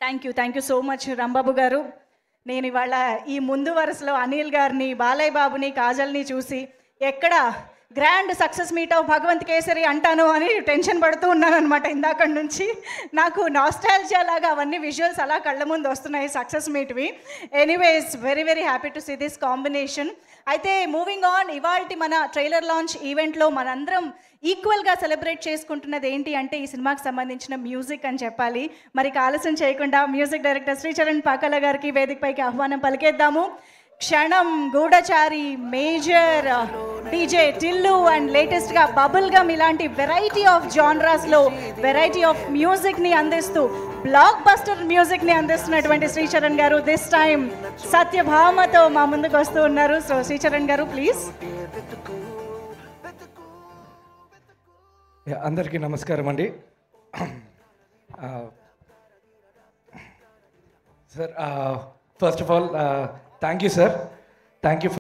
thank you thank you so much Rambabu garu నేను ఇవాళ ఈ ముందు వరుసలో అనిల్ గారిని బాలయ్య బాబుని కాజల్ని చూసి ఎక్కడ grand success meet of Bhagavanth Kesari అంటాను అని టెన్షన్ పడుతూ ఉన్నాను అనమాట ఇందాక నుంచి నాకు నాస్టాలజియా లాగా అవన్నీ విజువల్స్ అలా కళ్ళ ముందు వస్తున్నాయి సక్సెస్ మీట్వి anyways very very happy to see this combination అయితే మూవింగ్ ఆన్ ఇవాళ మన ట్రైలర్ లాంచ్ ఈవెంట్లో మనందరం ఈక్వల్గా సెలబ్రేట్ చేసుకుంటున్నది ఏంటి అంటే ఈ సినిమాకి సంబంధించిన మ్యూజిక్ అని చెప్పాలి మరి ఆలస్యం చేయకుండా మ్యూజిక్ డైరెక్టర్ శ్రీచరణ్ పాకల గారికి వేదికపైకి ఆహ్వానం పలికేద్దాము Kshanam Goodachari Major DJ Tillu and లేటెస్ట్గా బబుల్ గమ్ ఇలాంటి వెరైటీ ఆఫ్ జాన్రాస్లో వెరైటీ ఆఫ్ మ్యూజిక్ని అందిస్తూ బ్లాక్ బస్టర్ మ్యూజిక్ని అందిస్తున్నటువంటి శ్రీచరణ్ గారు దిస్ టైం సత్యభామతో మా ముందుకు వస్తూ ఉన్నారు సో శ్రీచరణ్ గారు ప్లీజ్ యా, అందరికీ నమస్కారం అండి ఆ, sir first of all thank you sir thank you